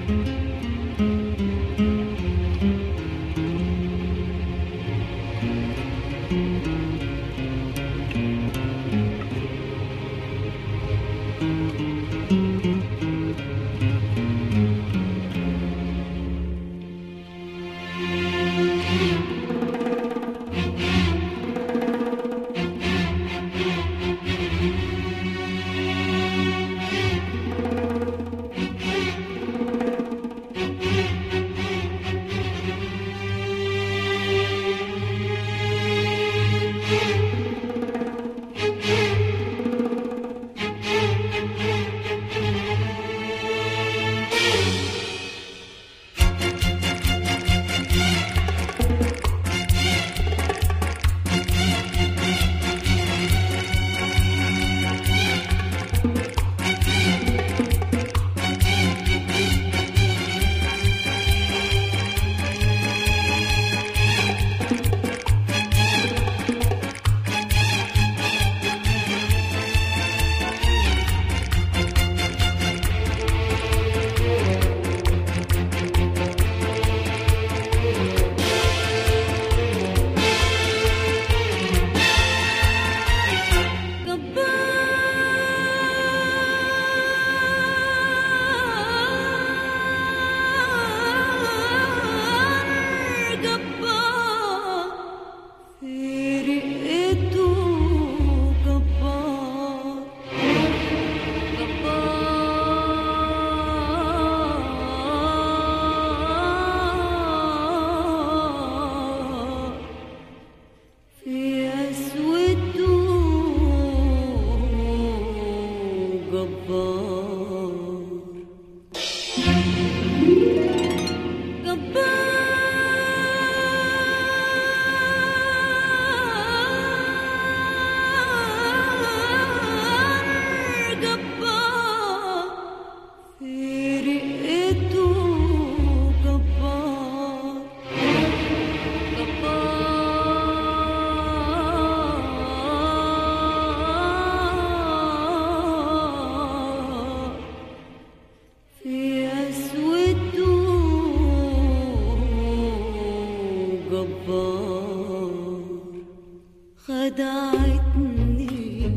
خدعتني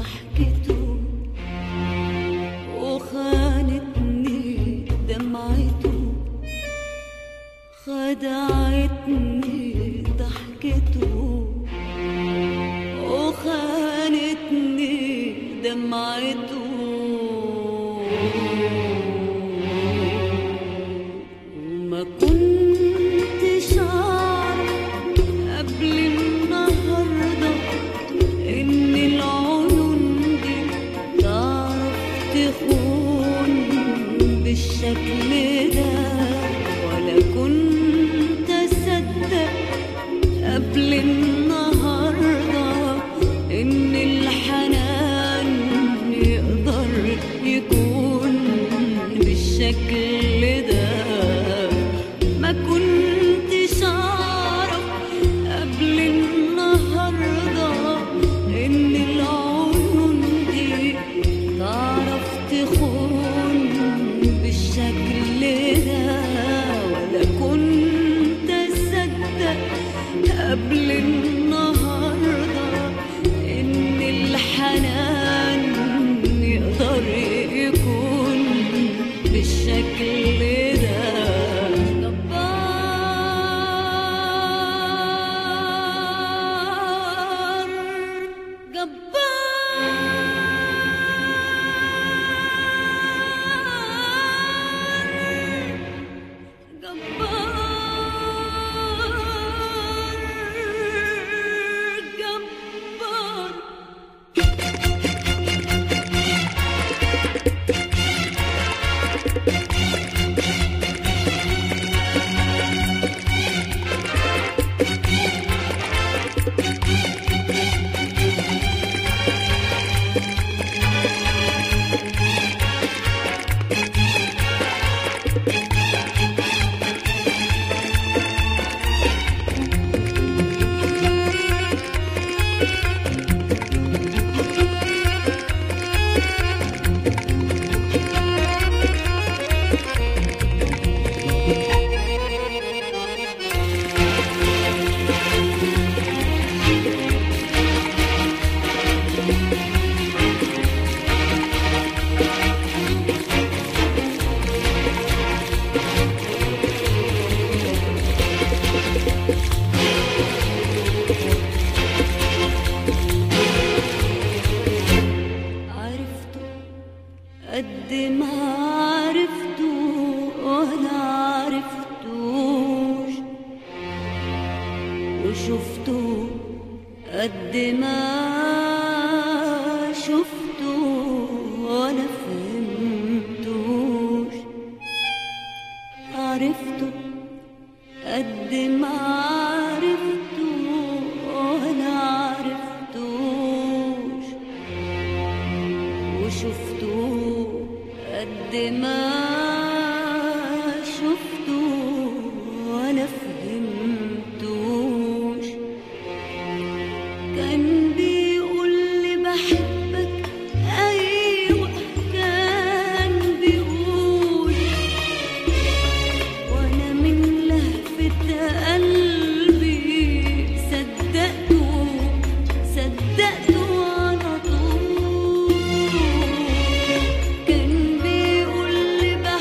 ضحكته وخانتني دمعته خدعتني ضحكته وخانتني دمعته وما كنتش أعرف قبل النهاردة إن العيون دي تعرف تخون بالشكل ده ولا كنت أصدق قبل النهاردة إن الحنان يقدر يكون بالشكل ده ما كنتش أعرف قبل النهاردة إن العيون دي تعرف تخون بالشكل ده ولا كنت أصدق قبل النهاردة إن الحنان يقدر يكون بالشكل ده جبار جبار جبار جبار عرفته ولا عرفتوش وشفته قد ما شفته ولا فهمتوش عرفته قد ما عرفته ولا عرفتوش وشفته قد ما شفته ولا فهمتوش كان بيقول لي بحبك ايوه كان بيقول وانا من لهفة قلبي صدقته صدقته على طول كان بيقول لي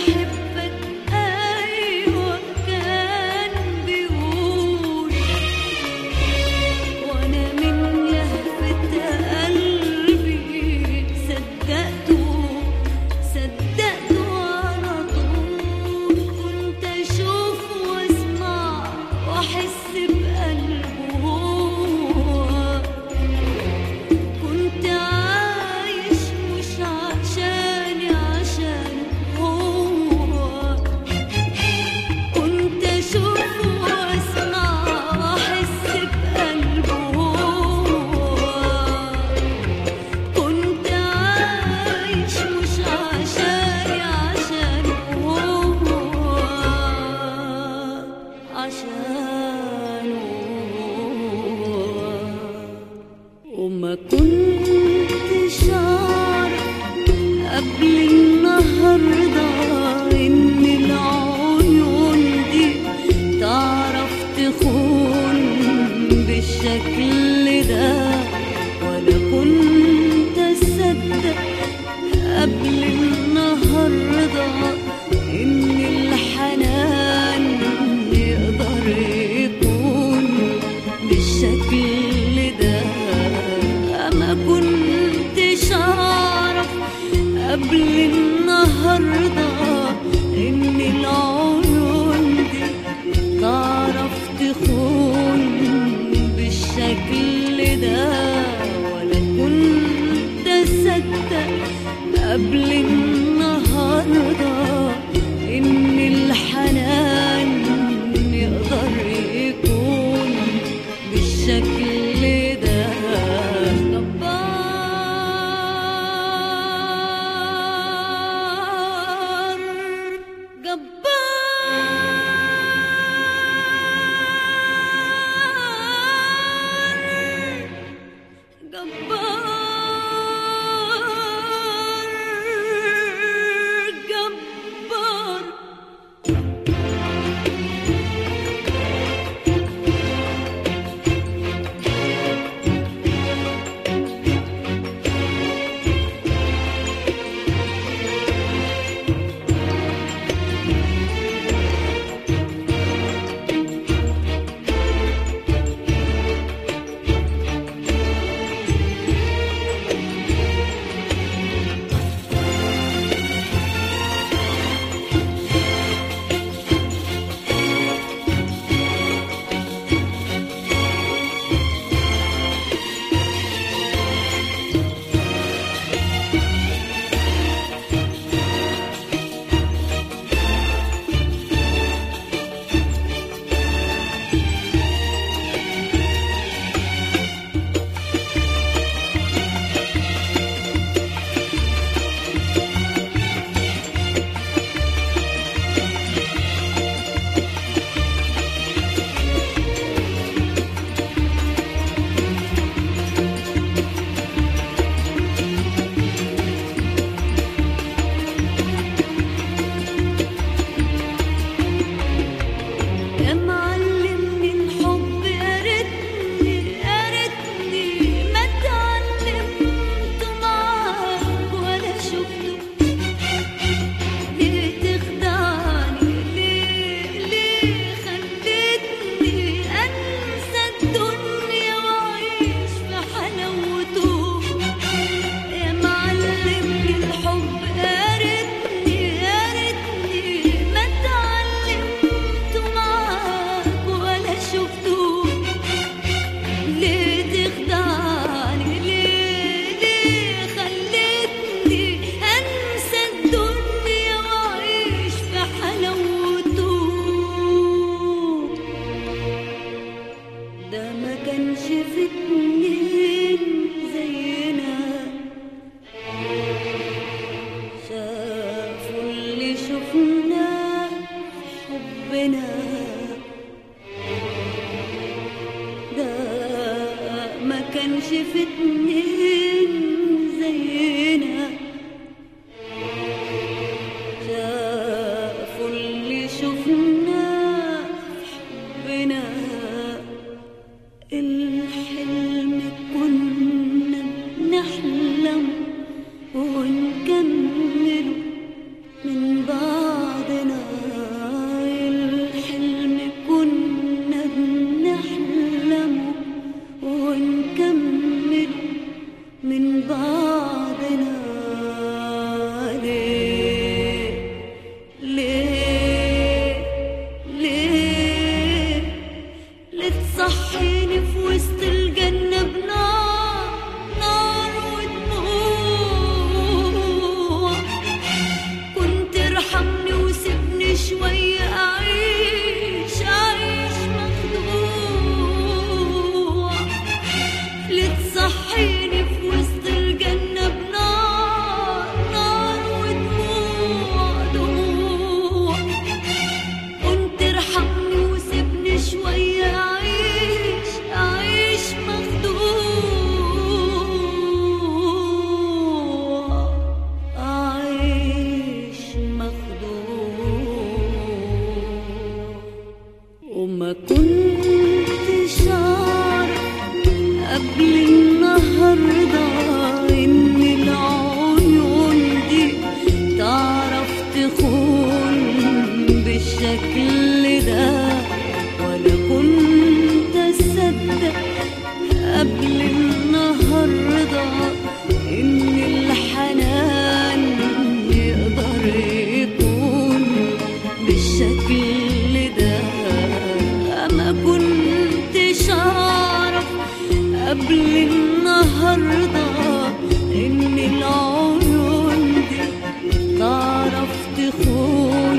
بالشكل ده ولا كنت أصدق قبل النهاردة إن الحنان يقدر يكون بالشكل ده ما كنتش أعرف قبل النهاردة إن العيون دي تعرف تخون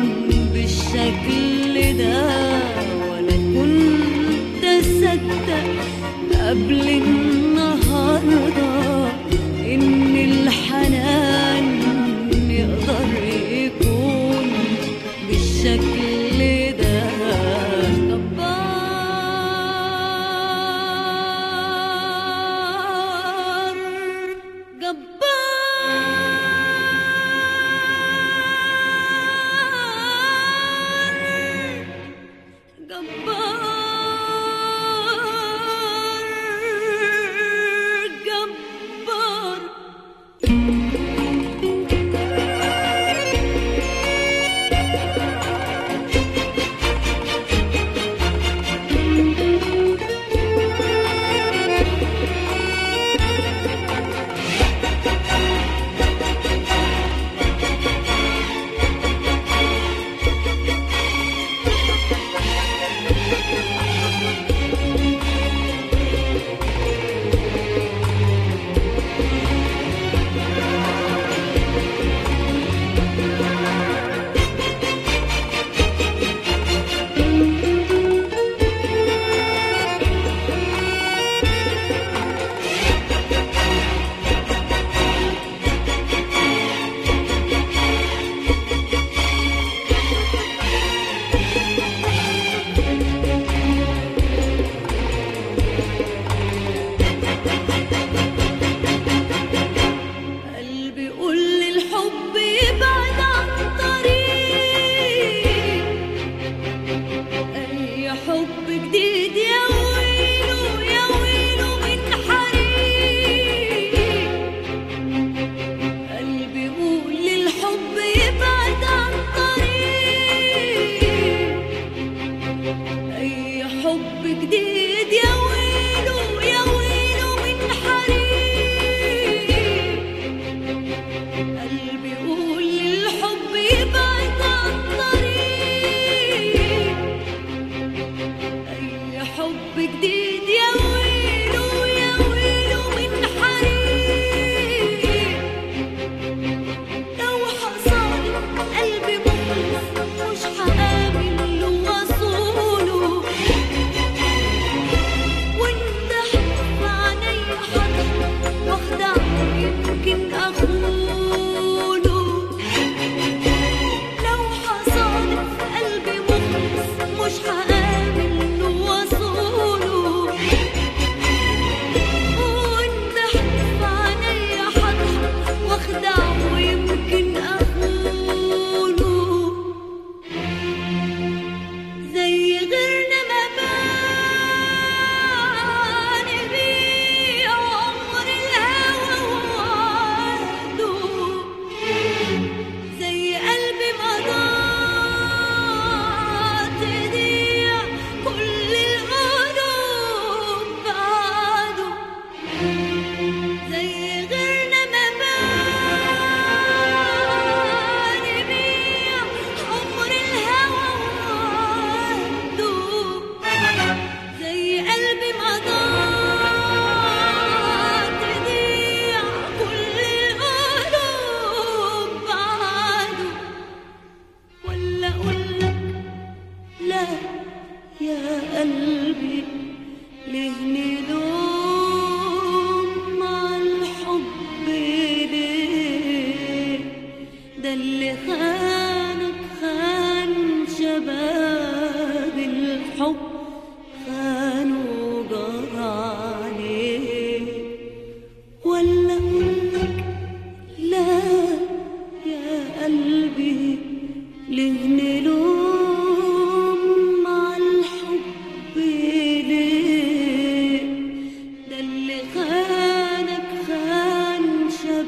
بالشكل ده ولا كنت أصدق قبل النهاردة إن الحنان يقدر يكون بالشكل ده جبار جبار جبار جبار قلبي يقول لي الحب يبعد عن طريق اي حب جديد يا ويله يا ويله من حريق قلبي يقول لي الحب يبعد عن طريق اي حب جديد يا ويله يا ويله من حريق قلبي يقول الحب يبعد عن طريق أي حب جديد يا ويله يا ويله من حريق لو حصل قلبي مخلص مش هقابل له وصوله وانت حب عينيا حضر واخدع يمكن اخونه لو حصل في قلبي مخلص مش هقابل له وصوله وانت حب عينيا حضر واخدع ويمكن اخونه زي غيرنا ما بان بيه عمر الهوى وعده زي قلبي ما ضاع تضيع كل القلوب بعده زي غيرنا ما بان بيه عمر الهوى وعده زي قلبي ما ضاع تضيع كل القلوب بعده ولا أقولك لا يا قلبي ليه نلوم مع الحب ليه ده اللي خانك خان شباب الحب خانوا جرى عليه ولا أقولك لا يا قلبي ليه نلوم مع الحب ليه ده اللي خانك خان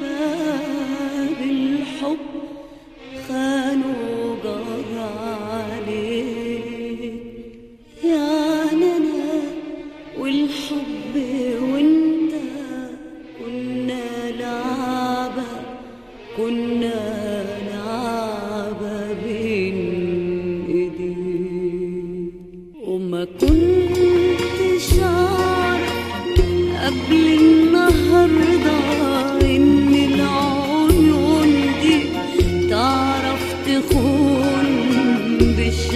شباب الحب خانوا جرى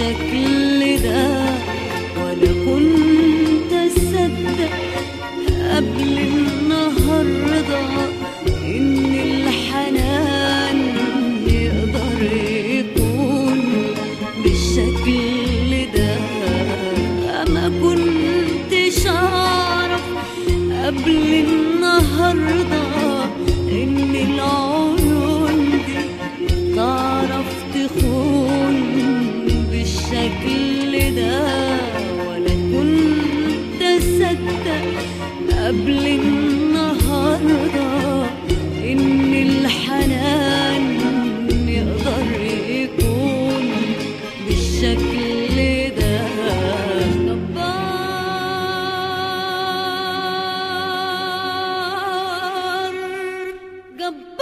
بالشكل ده ولا كنت أصدق قبل النهاردة إن الحنان يقدر يكون بالشكل ده ما كنتش أعرف قبل النهاردة إن العيون دي تعرف تخون بالشكل ده ولا كنت أصدق قبل النهاردة إن الحنان يقدر يكون بالشكل ده جبار جبار